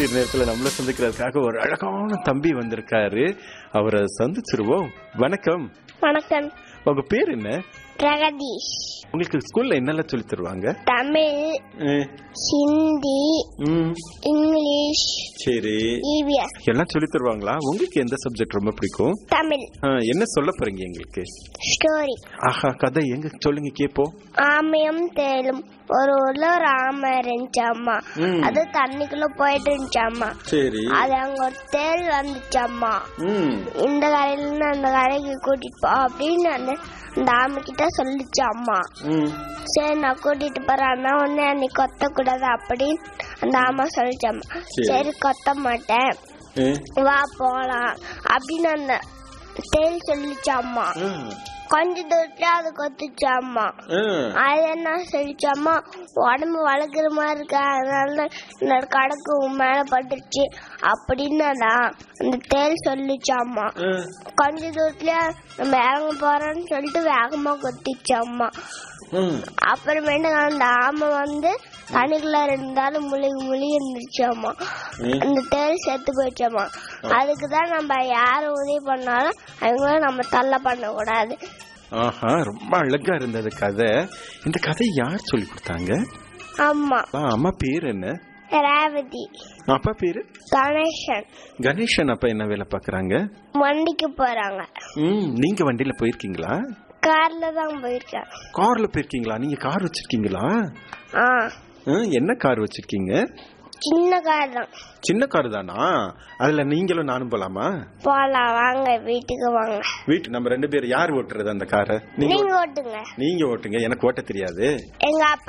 நிகழ்ச்சி நேரத்துல நம்மள சந்திக்கிறதுக்காக ஒரு அழகான தம்பி வந்திருக்காரு அவரை சந்திச்சிருவோம் வணக்கம் வணக்கம் உங்க பேர் என்ன பிரகதீஷ் உங்களுக்கு ஸ்கூல்ல என்னெல்லாம் சொல்லி தருவாங்க தமிழ் ம், ஹிந்தி ம், இங்கிலீஷ் சரி இவிஎஸ் எல்லாம் சொல்லி தருவாங்களா உங்களுக்கு எந்த சப்ஜெக்ட் ரொம்ப பிடிக்கும் தமிழ் ஆ, என்ன சொல்ல போறீங்க எங்களுக்கு ஸ்டோரி ஆஹா கதை எங்க சொல்லுங்க கேப்போம் ஆமையும் தேலும் ஒரு ஊர்ல ஒரு ஆமை இருந்துச்சாம்மா ம். அது தண்ணிக்குள்ள போயிட்டு இருந்துச்சாம்மா சரி அது அங்க ஒரு தேல் வந்துச்சாம்மா ம் இந்த கரையில இருந்து அந்த கரைக்கு கூட்டிட்டு போ அப்படின்னு அந்த அந்த ஆமை கிட்ட சொல்லிச்சாம்மா ம் சரி நான் கூட்டிட்டு போறேன் ஆனா உடனே நீ கொத்த கூடாது அப்படின்னு அந்த ஆமா சொல்லிச்சாம்மா சரி. சரி கொத்த மாட்டேன் ம், வா போலாம் அப்படின்னு அந்த தேல் சொல்லிச்சாம்மா ம், கொஞ்ச தூரத்துல அது கொத்துச்சாம்மா ம். அது என்ன சொல்லிச்சாம்மா உடம்பு வளர்க்குற மாதிரி இருக்கு அதனால என்னோட கடக்கு உன் மேல பட்டுருச்சு அப்படின்னு அதான் அந்த தேல் சொல்லிச்சாம்மா ம். கொஞ்ச தூரத்துல நம்ம இறங்க போறோம்னு சொல்லிட்டு வேகமா கொத்திச்சாம்மா ம். அப்புறமேட்டு அந்த ஆமை வந்து தண்ணிக்குள்ள இருந்தாலும் முழுகி முழுகி இருந்துச்சாமா ம். அந்த தேல் செத்து போயிடுச்சாமா அதுக்கு தான் நம்ம யார் உதவி பண்ணாலும் அவங்கள நம்ம தள்ள பண்ணக்கூடாது ஆஹா ரொம்ப அழகா இருந்தது கதை இந்த கதை யார் சொல்லி கொடுத்தாங்க ஆமா ஆ, அம்மா பேர் என்ன ரேவதி அப்பா பேரு கணேசன் கணேசன் அப்பா என்ன வேலை பாக்குறாங்க வண்டிக்கு போறாங்க ம் நீங்க வண்டியில போயிருக்கீங்களா கார்ல தான் போயிருக்கேன் கார்ல போயிருக்கீங்களா நீங்க கார் வச்சிருக்கீங்களா ஆ ம், என்ன கார் வச்சிருக்கீங்க சின்ன கார் தான் சின்ன கார் தானா அதுல நீங்களும் நானும் போலாமா போலாம் வாங்க வீட்டுக்கு வாங்க வீட்டு நம்ம ரெண்டு பேர் யார் ஓட்டுறது அந்த காரை நீங்க நீங்க ஓட்டுங்க நீங்க ஓட்டுங்க எனக்கு ஓட்ட தெரியாது எங்க அப்பா